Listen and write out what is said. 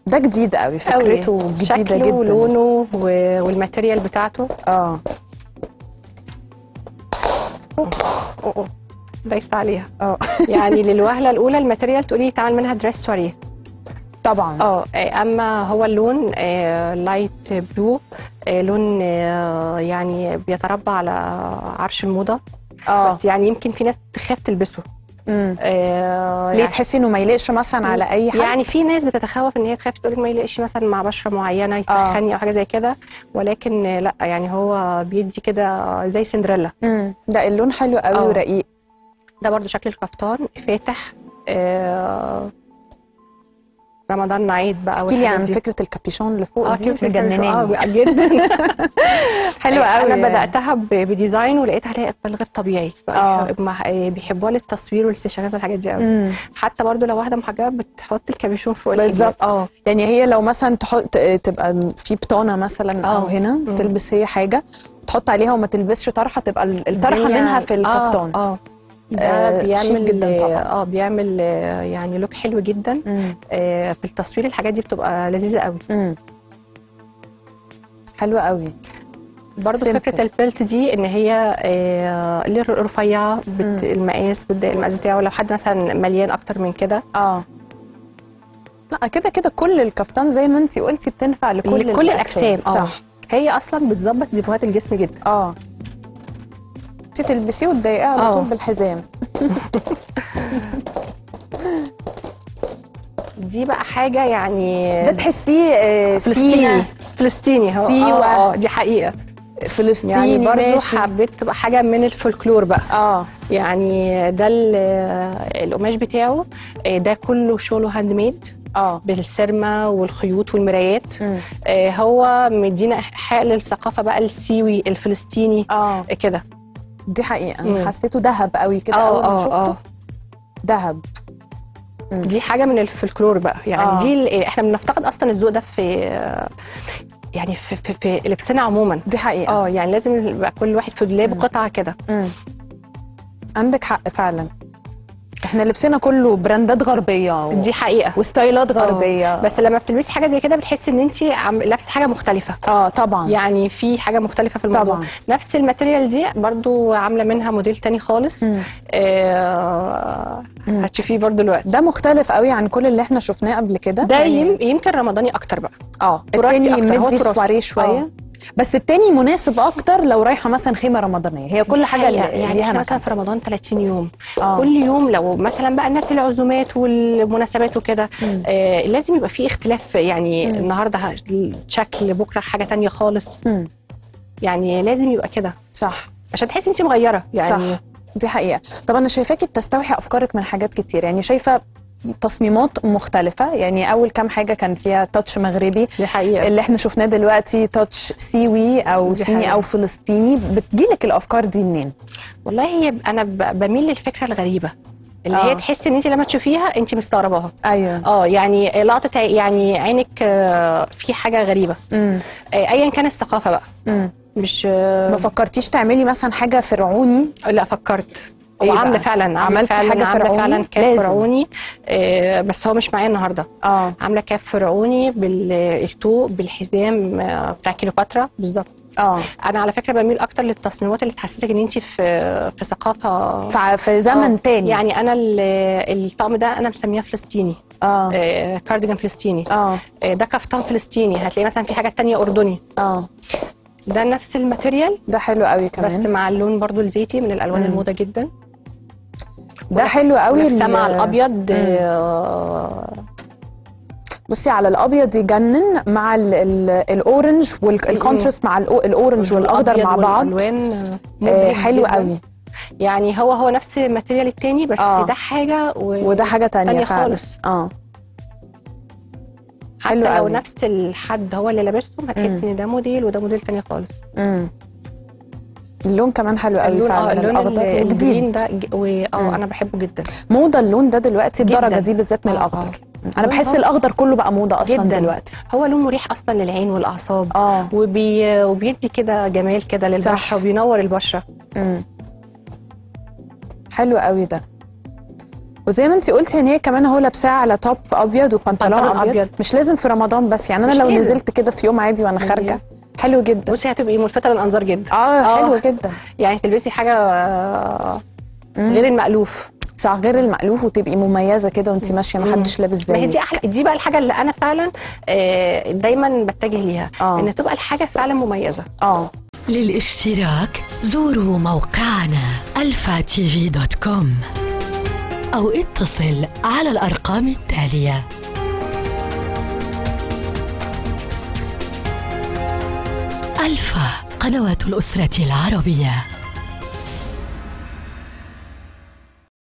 ده جديد قوي فكرته قوي. جديده شكله جدا ولونه و- والماتيريال بتاعته اه أوه، أوه. دايسه عليها اه يعني للوهله الاولى الماتيريال تقولي يتعمل منها دريس سواريه طبعا اه اما هو اللون آه، لايت بلو آه، لون آه، يعني بيتربع على عرش الموضه اه بس يعني يمكن في ناس تخاف تلبسه مم. آه، ليه يعني تحسي انه ما يليقش مثلا على اي حد يعني في ناس بتتخوف ان هي تخاف تقول لك ما يلاقيش مثلا مع بشره معينه يتخني او حاجه زي كده ولكن آه، لا يعني هو بيدي كده زي سندريلا مم. ده اللون حلو قوي آه. ورقيق ده برضو شكل الكفتان فاتح آه، رمضان نعيد بقى احكي لي والحاجات عن دي. فكره الكابيشون اللي فوق اه دي كيف مجنناني اه جدا حلوه قوي انا بداتها ب- بديزاين ولقيت عليها اقبال غير طبيعي آه. بقى مع- بيحبوها للتصوير والسيشنات والحاجات دي قوي مم. حتى برضو لو واحده محجبه بتحط الكابيشون فوق الحجاب. بالظبط. اه يعني هي لو مثلا تحط تبقى في بطانه مثلا او آه. هنا مم. تلبس هي حاجه تحط عليها وما تلبسش طرحه تبقى الطرحه الدنيا- منها في الكفتان اه, آه. ده آه، شيك بيعمل جدا طبعاً. اه بيعمل آه، يعني لوك حلو جدا مم. آه في التصوير الحاجات دي بتبقى لذيذه قوي مم. حلوه قوي برضو Simple. فكره البيلت دي ان هي آه اللي رفيعه بت مم. المقاس بتضايق المقاس بتاعه لو حد مثلا مليان اكتر من كده اه لا كده كده كل الكفتان زي ما انت قلتي بتنفع لكل لكل الأجسام، آه. صح هي اصلا بتظبط ديفوهات الجسم جدا اه انت تلبسيه وتضايقيه على آه. طول بالحزام دي بقى حاجه يعني ده تحسيه آه، فلسطيني سينا فلسطيني هو سيوة. اه, آه دي حقيقه فلسطيني يعني برضو ماشي حبيت تبقى حاجه من الفولكلور بقى اه يعني ده ال- القماش بتاعه آه، ده كله شغله هاند ميد اه بالسرمه والخيوط والمرايات مم. آه، هو مدينا حق للثقافه بقى السيوي الفلسطيني اه آه، كده دي حقيقه مم. انا حسيته ذهب قوي كده اه اول ما اه شفته اه ذهب دي حاجه من الفولكلور بقى يعني آه. دي ال- احنا بنفتقد اصلا الذوق ده في يعني في, في, في لبسنا عموما دي حقيقه اه يعني لازم يبقى كل واحد في دولاب مم. قطعه كده مم. عندك حق فعلا احنا لبسنا كله براندات غربيه و... دي حقيقه وستايلات غربيه بس لما بتلبسي حاجه زي كده بتحسي ان انت عم- لابسه حاجه مختلفه اه طبعا يعني في حاجه مختلفه في الموضوع طبعا نفس الماتيريال دي برضو عامله منها موديل تاني خالص مم. آه مم. هتشوفيه برضو دلوقتي ده مختلف قوي عن كل اللي احنا شفناه قبل كده ده يعني- يم يمكن رمضاني اكتر بقى اه تراثي التاني أكتر، هو مدي تراثي. سواريه شويه آه. بس التاني مناسب اكتر لو رايحه مثلا خيمه رمضانيه هي كل حاجه حقيقة. اللي يعني ليها احنا مثلا مكان في رمضان 30 يوم اه كل يوم لو مثلا بقى الناس العزومات والمناسبات وكده مم. آه لازم يبقى في اختلاف يعني مم. النهارده ه- شكل بكره حاجه تانية خالص مم. يعني لازم يبقى كده صح عشان تحسي انت مغيره يعني صح دي حقيقه طب انا شايفاكي بتستوحي افكارك من حاجات كتير يعني شايفه تصميمات مختلفه يعني اول كام حاجه كان فيها تاتش مغربي دي حقيقه اللي احنا شفناه دلوقتي تاتش سيوي او دي صيني حقيقة. او فلسطيني بتجيلك الافكار دي منين والله هي انا ب- بميل للفكره الغريبه اللي آه. هي تحسي ان انت لما تشوفيها انت مستغرباها ايوه اه يعني لقطه عي- يعني عينك آه، في حاجه غريبه امم آه، ايا كان الثقافه بقى امم مش آه، ما فكرتيش تعملي مثلا حاجه فرعوني لا فكرت إيه وعامله بقى؟ فعلا عامله عملتي فعلا حاجة عامله فرعوني؟ فعلا كاف لازم. فرعوني آه، بس هو مش معايا النهارده اه عامله كاف فرعوني بالطوق بالحزام آه، بتاع كليوباترا بالظبط اه انا على فكره بميل اكتر للتصميمات اللي تحسسك ان انت في في ثقافه فع- في زمن آه. تاني يعني انا ال- الطقم ده انا مسميه فلسطيني اه آه، كارديجان فلسطيني اه آه، ده كفتان فلسطيني هتلاقي مثلا في حاجات تانية اردني اه ده نفس الماتيريال ده حلو قوي بس كمان مع اللون برضو الزيتي من الالوان مم. الموضه جدا ده حلو قوي ولابساه ال- مع الابيض آه، بصي على الابيض يجنن مع ال ال الاورنج والكونتراست مع الأو- الاورنج والاخضر والأبيض مع بعض والالوان آه، آه مبهج حلو جداً. قوي يعني هو هو نفس الماتيريال التاني بس آه. ده حاجه و... وده حاجه تانية, تانية فعلا خالص. اه حتى حلو لو قوي. نفس الحد هو اللي لابسهم هتحس ان ده موديل وده موديل تاني خالص امم اللون كمان حلو قوي اللون اه فعلا اللون الاخضر ال- الجرين وجديد ده ج- و- مم. اه انا بحبه جدا موضه اللون ده دلوقتي جداً. الدرجه دي بالذات من آه، الاخضر آه. انا لون بحس هو- الاخضر كله بقى موضه اصلا جداً. دلوقتي هو لون مريح اصلا للعين والاعصاب اه وبي... وبيدي كده جمال كده للبشره صح. وبينور البشره امم حلو قوي ده وزي ما انت قلتي يعني هي كمان اهو لابساها على توب ابيض وبنطلون بنطلون أبيض. أبيض. مش لازم في رمضان بس يعني انا مش لو لازم. نزلت كده في يوم عادي وانا يعني- خارجه حلو جدا بصي هتبقي ملفته للانظار جدا اه آه. حلو جدا يعني تلبسي حاجه آه، مم. غير المألوف صح غير المألوف وتبقي مميزه كده وانت ماشيه ما حدش لابس ما هي زيك دي احلى دي بقى الحاجه اللي انا فعلا آه، دايما بتجه ليها اه ان تبقى الحاجه فعلا مميزه اه للاشتراك زوروا موقعنا الفاتيفي دوت كوم أو اتصل على الأرقام التالية ألفا قنوات الأسرة العربية